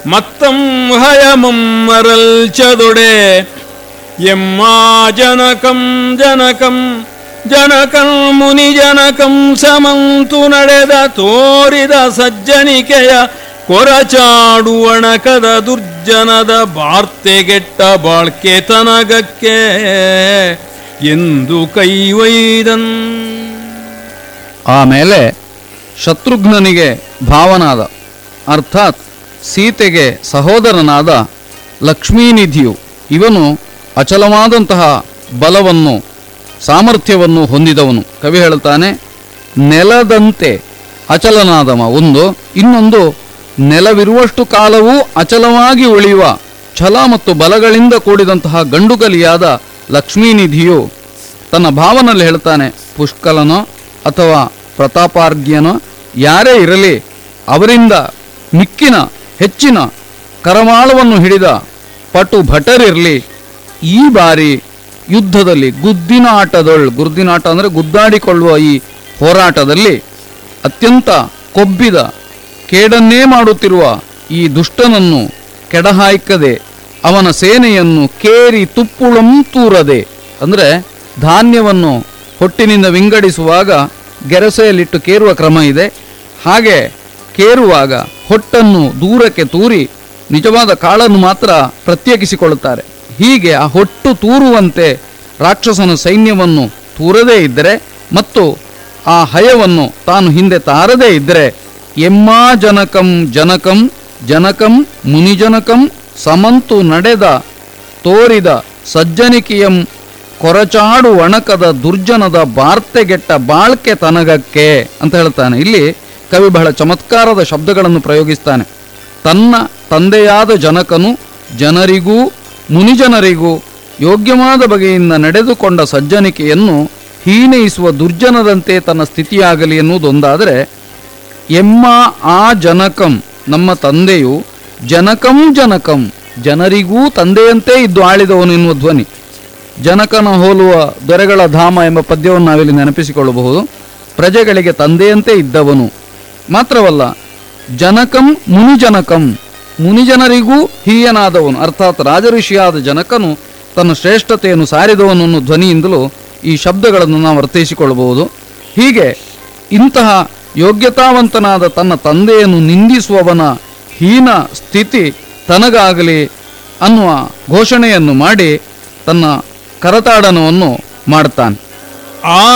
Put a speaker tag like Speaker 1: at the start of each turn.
Speaker 1: மத்தம் ஹயமும் மரல்ச்சதொடே எம்மா ஜனகம் ஜனகம் ಜನಕಂ ಮುನಿ ಜನಕಂ ಸಮಂತು ನಡೆದ ತೋರಿದ ಸಜ್ಜನಿಕೆಯ ಕೊರಚಾಡುವಣಕದ ದುರ್ಜನದ ಬಾರ್ತೆಗೆಟ್ಟ ಬಾಳ್ಕೆ ತನಗಕ್ಕೆ ಎಂದು ಕೈವೈದನ್
Speaker 2: ಆಮೇಲೆ ಶತ್ರುಘ್ನನಿಗೆ ಭಾವನಾದ ಅರ್ಥಾತ್ ಸೀತೆಗೆ ಸಹೋದರನಾದ ಲಕ್ಷ್ಮೀನಿಧಿಯು ಇವನು ಅಚಲವಾದಂತಹ ಬಲವನ್ನು ಸಾಮರ್ಥ್ಯವನ್ನು ಹೊಂದಿದವನು ಕವಿ ಹೇಳುತ್ತಾನೆ ನೆಲದಂತೆ ಅಚಲನಾದವ ಒಂದು ಇನ್ನೊಂದು ನೆಲವಿರುವಷ್ಟು ಕಾಲವೂ ಅಚಲವಾಗಿ ಉಳಿಯುವ ಛಲ ಮತ್ತು ಬಲಗಳಿಂದ ಕೂಡಿದಂತಹ ಗಂಡುಗಲಿಯಾದ ಲಕ್ಷ್ಮೀನಿಧಿಯು ತನ್ನ ಭಾವನಲ್ಲಿ ಹೇಳ್ತಾನೆ ಪುಷ್ಕಲನೋ ಅಥವಾ ಪ್ರತಾಪಾರ್ಘ್ಯನೋ ಯಾರೇ ಇರಲಿ ಅವರಿಂದ ಮಿಕ್ಕಿನ ಹೆಚ್ಚಿನ ಕರಮಾಳವನ್ನು ಹಿಡಿದ ಪಟು ಭಟರಿರಲಿ ಈ ಬಾರಿ ಯುದ್ಧದಲ್ಲಿ ಗುದ್ದಿನ ಆಟದೊಳ್ ಗುದ್ದಿನ ಆಟ ಅಂದರೆ ಗುದ್ದಾಡಿಕೊಳ್ಳುವ ಈ ಹೋರಾಟದಲ್ಲಿ ಅತ್ಯಂತ ಕೊಬ್ಬಿದ ಕೇಡನ್ನೇ ಮಾಡುತ್ತಿರುವ ಈ ದುಷ್ಟನನ್ನು ಕೆಡಹಾಯ್ಕದೆ ಅವನ ಸೇನೆಯನ್ನು ಕೇರಿ ತುಪ್ಪುಳಂ ತೂರದೆ ಅಂದರೆ ಧಾನ್ಯವನ್ನು ಹೊಟ್ಟಿನಿಂದ ವಿಂಗಡಿಸುವಾಗ ಗೆರಸೆಯಲ್ಲಿಟ್ಟು ಕೇರುವ ಕ್ರಮ ಇದೆ ಹಾಗೆ ಕೇರುವಾಗ ಹೊಟ್ಟನ್ನು ದೂರಕ್ಕೆ ತೂರಿ ನಿಜವಾದ ಕಾಳನ್ನು ಮಾತ್ರ ಪ್ರತ್ಯೇಕಿಸಿಕೊಳ್ಳುತ್ತಾರೆ ಹೀಗೆ ಆ ಹೊಟ್ಟು ತೂರುವಂತೆ ರಾಕ್ಷಸನ ಸೈನ್ಯವನ್ನು ತೂರದೇ ಇದ್ದರೆ ಮತ್ತು ಆ ಹಯವನ್ನು ತಾನು ಹಿಂದೆ ತಾರದೇ ಇದ್ದರೆ ಎಮ್ಮಾ ಜನಕಂ ಜನಕಂ ಜನಕಂ ಮುನಿಜನಕಂ ಸಮಂತು ನಡೆದ ತೋರಿದ ಸಜ್ಜನಿಕೆಯಂ ಕೊರಚಾಡು ಒಣಕದ ದುರ್ಜನದ ಬಾರ್ತೆಗೆಟ್ಟ ಬಾಳ್ಕೆ ತನಗಕ್ಕೆ ಅಂತ ಹೇಳ್ತಾನೆ ಇಲ್ಲಿ ಕವಿ ಬಹಳ ಚಮತ್ಕಾರದ ಶಬ್ದಗಳನ್ನು ಪ್ರಯೋಗಿಸ್ತಾನೆ ತನ್ನ ತಂದೆಯಾದ ಜನಕನು ಜನರಿಗೂ ಮುನಿಜನರಿಗೂ ಯೋಗ್ಯವಾದ ಬಗೆಯಿಂದ ನಡೆದುಕೊಂಡ ಸಜ್ಜನಿಕೆಯನ್ನು ಹೀನೈಸುವ ದುರ್ಜನದಂತೆ ತನ್ನ ಸ್ಥಿತಿಯಾಗಲಿ ಎನ್ನುವುದೊಂದಾದರೆ ಎಮ್ಮ ಆ ಜನಕಂ ನಮ್ಮ ತಂದೆಯು ಜನಕಂ ಜನಕಂ ಜನರಿಗೂ ತಂದೆಯಂತೆ ಇದ್ದು ಆಳಿದವನು ಎನ್ನುವ ಧ್ವನಿ ಜನಕನ ಹೋಲುವ ದೊರೆಗಳ ಧಾಮ ಎಂಬ ಪದ್ಯವನ್ನು ನಾವಿಲ್ಲಿ ನೆನಪಿಸಿಕೊಳ್ಳಬಹುದು ಪ್ರಜೆಗಳಿಗೆ ತಂದೆಯಂತೆ ಇದ್ದವನು ಮಾತ್ರವಲ್ಲ ಜನಕಂ ಮುನಿಜನಕಂ ಮುನಿಜನರಿಗೂ ಹಿರಿಯನಾದವನು ಅರ್ಥಾತ್ ರಾಜಋಷಿಯಾದ ಜನಕನು ತನ್ನ ಶ್ರೇಷ್ಠತೆಯನ್ನು ಸಾರಿದವನು ಅನ್ನೋ ಧ್ವನಿಯಿಂದಲೂ ಈ ಶಬ್ದಗಳನ್ನು ನಾವು ಅರ್ಥೈಸಿಕೊಳ್ಳಬಹುದು ಹೀಗೆ ಇಂತಹ ಯೋಗ್ಯತಾವಂತನಾದ ತನ್ನ ತಂದೆಯನ್ನು ನಿಂದಿಸುವವನ ಹೀನ ಸ್ಥಿತಿ ತನಗಾಗಲಿ ಅನ್ನುವ ಘೋಷಣೆಯನ್ನು ಮಾಡಿ ತನ್ನ ಕರತಾಡನವನ್ನು ಮಾಡ್ತಾನೆ
Speaker 1: ಆ